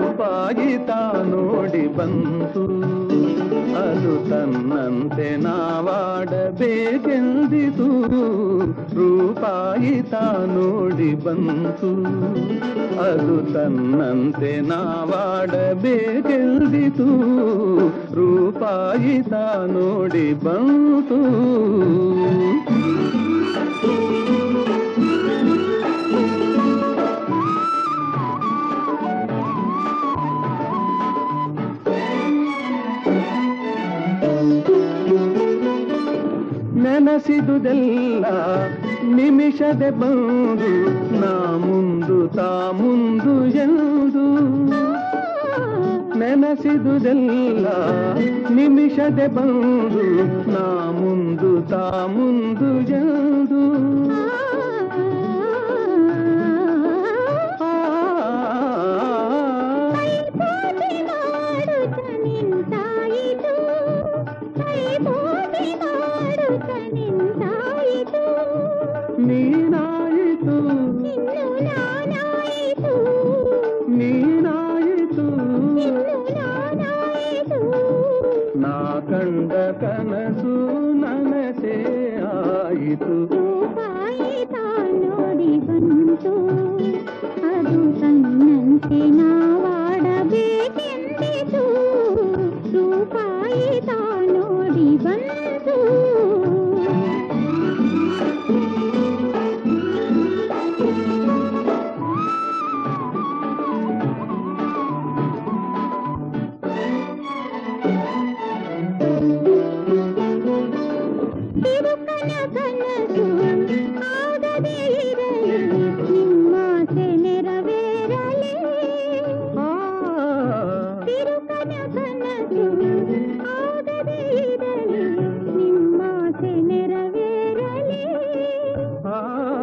ರೂಪಾಯಿ ತಾ ನೋಡಿ ಬಂತು ಅದು ತನ್ನಂತೆ ನಾವಾಡಬೇಕೆಂದಿತು ರೂಪಾಯಿ ತಾ ನೋಡಿ ಬಂತು ಅದು ತನ್ನಂತೆ ನಾವಾಡಬೇಕೆಂದಿತು ರೂಪಾಯಿ ತಾ ನೋಡಿ ಬಂತು ನೆನಸಿದುದೆಲ್ಲ ನಿಮಿಷದೆ ಬಂದು ನಾ ಮುಂದು ತಾ ಮುಂದು ಎಂದು ನೆನಸಿದುದೆಲ್ಲ ನಿಮಿಷದೆ ಬಂದು ನಾ ಮುಂದು ತಾ ಮುಂದು ಎಂದು ಆ, ಕೈಪೋಟಿ ಮಾಡುತ್ತ ನಿಂತಾಯಿತು ಕೈಪೋಟಿ ಮಾಡುತ್ತ ನಿಂತಾಯಿತು ನೀನಾಯಿತು ಇನ್ನು ನಾನಾಯಿತು ನೀನಾಯಿತು ಇನ್ನು ನಾನಾಯಿತು ನಾ ಕಂಡ ಕನಸು ನನಸೇ ಆಯಿತು ರೂಪಾಯಿ ತಾ ನೋಡಿ ಬಂತು ಅದು ತನ್ನಂತೆ ನಾವಾಡಬೇಕೆಂದಿತು ರೂಪಾಯಿ ತಾ ನೋಡಿ ಬಂತು ತಿರುಕನ ಕನಸು ಆಗದೇ ಇರಲಿ ನಿಮ್ಮಾಸೆ ನೆರವೇರಲಿ ಆ, ತಿರುಕನ ಕನಸು ಆಗದೇ ಇರಲಿ ನಿಮ್ಮಾಸೆ ನೆರವೇರಲಿ ಆ,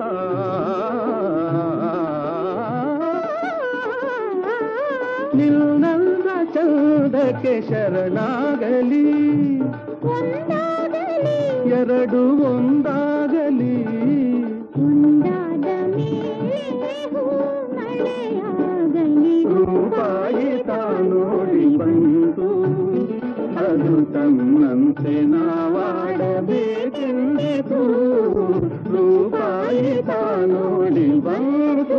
ನಿಲ್ನಲ್ಲ ಚಂದಕ್ಕೆ ಶರಣಾಗಲಿ ಒಂದಾಗಲಿ ಎರಡು ಒಂದಾಗಲಿ ಒಂದಾದ ಮೇಲೆ ಹೂ ಮಳೆಯಾಗಲಿ ರೂಪಾಯಿ ತಾ ನೋಡಿ ಬಂತು ಅದು ತನ್ನಂತೆ ನಾವಾಡಬೇಕೆಂದಿತು ರೂಪಾಯಿ ತಾ ನೋಡಿ ಬಂತು